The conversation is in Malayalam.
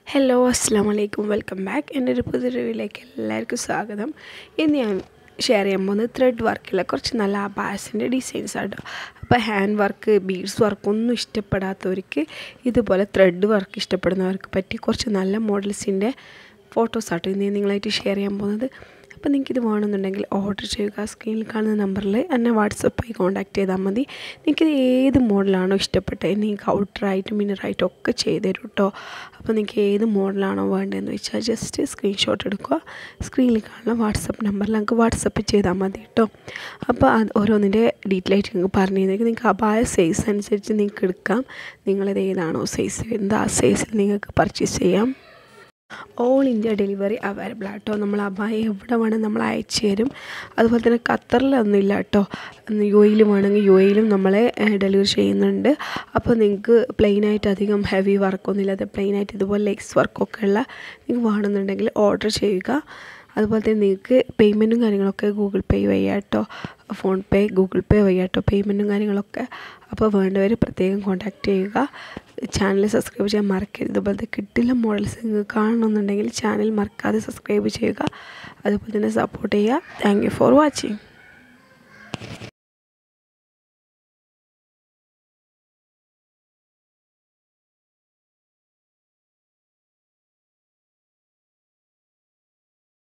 ഹലോ അസ്സാം വലൈക്കും വെൽക്കം ബാക്ക് എൻ്റെ ഒരു പുതിയ റിവ്യൂയിലേക്ക് എല്ലാവർക്കും സ്വാഗതം ഇന്ന് ഞാൻ ഷെയർ ചെയ്യാൻ പോകുന്നത് ത്രെഡ് വർക്കിലെ കുറച്ച് നല്ല അബാസിൻ്റെ ഡിസൈൻസ് ആട്ടോ അപ്പോൾ ഹാൻഡ് വർക്ക് ബീഡ്സ് വർക്ക് ഒന്നും ഇഷ്ടപ്പെടാത്തവർക്ക് ഇതുപോലെ ത്രെഡ് വർക്ക് ഇഷ്ടപ്പെടുന്നവർക്ക് പറ്റി കുറച്ച് നല്ല മോഡൽസിൻ്റെ ഫോട്ടോസ് ആട്ടോ ഇന്ന് ഞാൻ നിങ്ങളായിട്ട് ഷെയർ ചെയ്യാൻ പോകുന്നത് അപ്പോൾ നിങ്ങൾക്ക് ഇത് വേണമെന്നുണ്ടെങ്കിൽ ഓർഡർ ചെയ്യുക സ്ക്രീനിൽ കാണുന്ന നമ്പറിൽ എന്നെ വാട്സപ്പായി കോൺടാക്ട് ചെയ്താൽ മതി നിങ്ങൾക്കിത് ഏത് മോഡലാണോ ഇഷ്ടപ്പെട്ടത് നിങ്ങൾക്ക് ഔട്ടറായിട്ടും ഇന്നറായിട്ടും ഒക്കെ ചെയ്ത് തരും കേട്ടോ അപ്പോൾ നിങ്ങൾക്ക് ഏത് മോഡലാണോ വേണ്ടതെന്ന് വെച്ചാൽ ജസ്റ്റ് സ്ക്രീൻഷോട്ട് എടുക്കുക സ്ക്രീനിൽ കാണുന്ന വാട്സപ്പ് നമ്പറിൽ നിങ്ങൾക്ക് വാട്സപ്പ് ചെയ്താൽ മതി കേട്ടോ അപ്പോൾ അത് ഓരോന്നിൻ്റെ ഡീറ്റെയിൽ ആയിട്ട് നിങ്ങൾക്ക് പറഞ്ഞു തന്നേക്ക് നിങ്ങൾക്ക് അപായ സൈസ് അനുസരിച്ച് നിങ്ങൾക്ക് എടുക്കാം നിങ്ങളത് ഏതാണോ സൈസ് വരുന്നത് ആ സൈസിൽ നിങ്ങൾക്ക് പർച്ചേസ് ചെയ്യാം ഓൾ ഇന്ത്യ ഡെലിവറി അവൈലബിൾ ആട്ടോ നമ്മൾ അബായ എവിടെ വേണം നമ്മൾ അയച്ചു തരും അതുപോലെ തന്നെ ഖത്തറിലൊന്നും ഇല്ല കേട്ടോ യു എയിൽ വേണമെങ്കിൽ യു എയിലും നമ്മളെ ഡെലിവറി ചെയ്യുന്നുണ്ട് അപ്പോൾ നിങ്ങൾക്ക് പ്ലെയിനായിട്ട് അധികം ഹെവി വർക്കൊന്നും ഇല്ലാതെ പ്ലെയിനായിട്ട് ഇതുപോലെ ലെഗ്സ് വർക്കൊക്കെ ഉള്ള നിങ്ങൾക്ക് വേണമെന്നുണ്ടെങ്കിൽ ഓർഡർ ചെയ്യുക അതുപോലെ തന്നെ നിങ്ങൾക്ക് പേയ്മെൻറ്റും കാര്യങ്ങളൊക്കെ ഗൂഗിൾ പേ വഴിയാട്ടോ ഫോൺ പേ ഗൂഗിൾ പേ വഴിയാട്ടോ പേയ്മെൻറ്റും കാര്യങ്ങളൊക്കെ അപ്പോൾ വേണ്ടവർ പ്രത്യേകം കോൺടാക്റ്റ് ചെയ്യുക ചാനൽ സബ്സ്ക്രൈബ് ചെയ്യാൻ മറക്കരുത് ഇതുപോലത്തെ കിട്ടില്ല മോഡൽസ് നിങ്ങൾക്ക് കാണണമെന്നുണ്ടെങ്കിൽ ചാനൽ മറക്കാതെ സബ്സ്ക്രൈബ് ചെയ്യുക അതുപോലെ തന്നെ സപ്പോർട്ട് ചെയ്യുക താങ്ക് യു ഫോർ വാച്ചിങ്